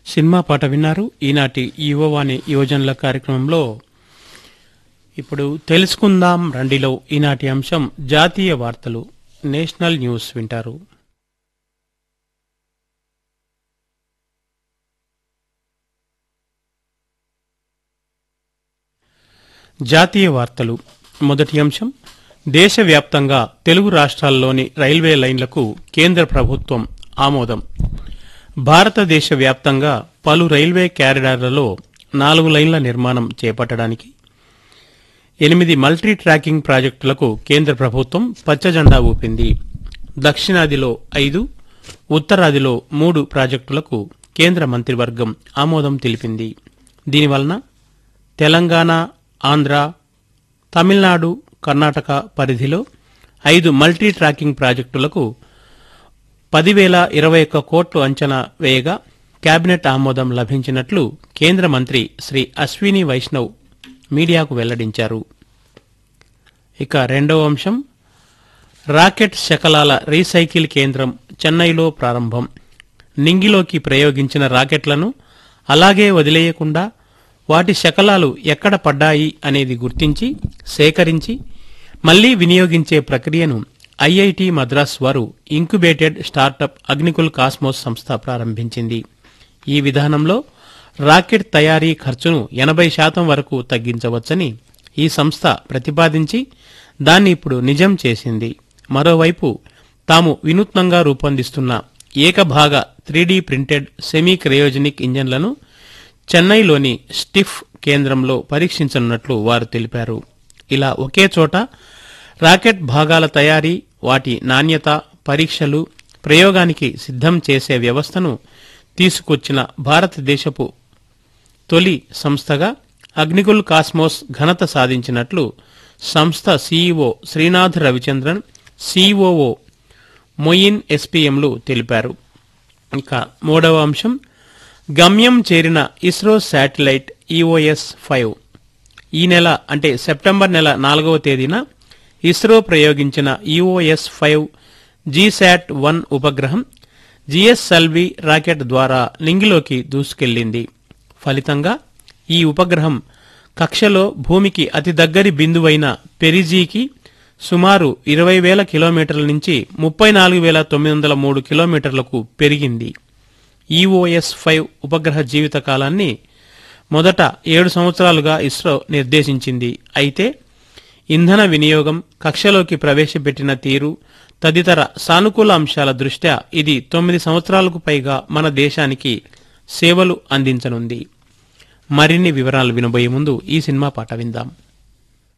cinema పాట విన్నారు ఈనాటి యువవాణి యువజనుల కార్యక్రమంలో ఇప్పుడు తెలుసుకుందాం రండిలో ఈనాటి అంశం జాతీయ వార్తలు నేషనల్ న్యూస్ వింటారు జాతీయ వార్తలు మొదటి అంశం దేశవ్యాప్తంగా తెలుగు రాష్ట్రాల్లోని రైల్వే లైన్లకు కేంద్ర ప్రభుత్వం ఆమోదం భారతదేశ వ్యాప్తంగా పలు రైల్వే క్యారిడార్లలో నాలుగు లైన్ల నిర్మాణం చేపట్టడానికి ఎనిమిది మల్టీ ట్రాకింగ్ ప్రాజెక్టులకు కేంద్ర ప్రభుత్వం పచ్చజెండా ఊపింది దక్షిణాదిలో ఐదు ఉత్తరాదిలో మూడు ప్రాజెక్టులకు కేంద్ర మంత్రివర్గం ఆమోదం తెలిపింది దీనివలన తెలంగాణ ఆంధ్ర తమిళనాడు కర్ణాటక పరిధిలో ఐదు మల్టీ ట్రాకింగ్ ప్రాజెక్టులకు పదివేల ఇరవై ఒక్క కోట్లు అంచనా వేయగా కేబినెట్ ఆమోదం లభించినట్లు కేంద్ర మంత్రి శ్రీ అశ్విని వైష్ణవ్ మీడియాకు వెల్లడించారు ఇక రెండవ అంశం రాకెట్ శకలాల రీసైకిల్ కేంద్రం చెన్నైలో ప్రారంభం నింగిలోకి ప్రయోగించిన రాకెట్లను అలాగే వదిలేయకుండా వాటి శకలాలు ఎక్కడ పడ్డాయి అనేది గుర్తించి సేకరించి మళ్లీ వినియోగించే ప్రక్రియను ఐఐటి మద్రాస్ వారు ఇంక్యుబేటెడ్ స్టార్టప్ అగ్నికుల్ కాస్మోస్ సంస్థ ప్రారంభించింది ఈ విధానంలో రాకెట్ తయారీ ఖర్చును ఎనభై శాతం వరకు తగ్గించవచ్చని ఈ సంస్థ ప్రతిపాదించి దాన్ని ఇప్పుడు నిజం చేసింది మరోవైపు తాము వినూత్నంగా రూపొందిస్తున్న ఏకభాగ త్రీడీ ప్రింటెడ్ సెమీ క్రయోజనిక్ ఇంజన్లను చెన్నైలోని స్టిఫ్ కేంద్రంలో పరీక్షించనున్నట్లు వారు తెలిపారు ఇలా ఒకే చోట రాకెట్ భాగాల తయారీ వాటి నాణ్యత పరీక్షలు ప్రయోగానికి సిద్ధం చేసే వ్యవస్థను తీసుకొచ్చిన భారతదేశపు తొలి సంస్థగా అగ్నికుల్ కాస్మోస్ ఘనత సాధించినట్లు సంస్థ సీఈఓ శ్రీనాథ్ రవిచంద్రన్ సీఓఓ మొయిన్ ఎస్పీఎంలు తెలిపారు ఇక మూడవ అంశం గమ్యం చేరిన ఇస్రో శాటిలైట్ ఈఓఎస్ ఫైవ్ ఈ నెల అంటే సెప్టెంబర్ నెల నాలుగవ తేదీన ఇస్రో ప్రయోగించిన ఈఓఎస్ ఫైవ్ జీశాట్ వన్ ఉపగ్రహం జిఎస్ఎల్వి రాకెట్ ద్వారా నింగిలోకి దూసుకెళ్లింది ఫలితంగా ఈ ఉపగ్రహం కక్షలో భూమికి అతి దగ్గరి బిందువైన పెరిజీకి సుమారు ఇరవై వేల కిలోమీటర్ల నుంచి ముప్పై నాలుగు వేల తొమ్మిది వందల మూడు కిలోమీటర్లకు పెరిగింది ఈఓఎస్ ఫైవ్ ఉపగ్రహ జీవిత కాలాన్ని మొదట ఏడు సంవత్సరాలుగా ఇస్రో నిర్దేశించింది అయితే ఇంధన వినియోగం కక్షలోకి ప్రవేశపెట్టిన తీరు తదితర సానుకూల అంశాల దృష్ట్యా ఇది తొమ్మిది సంవత్సరాలకు పైగా మన దేశానికి సేవలు అందించనుంది మరిన్ని వివరాలు వినబోయే ముందు ఈ సినిమా పాట విందాం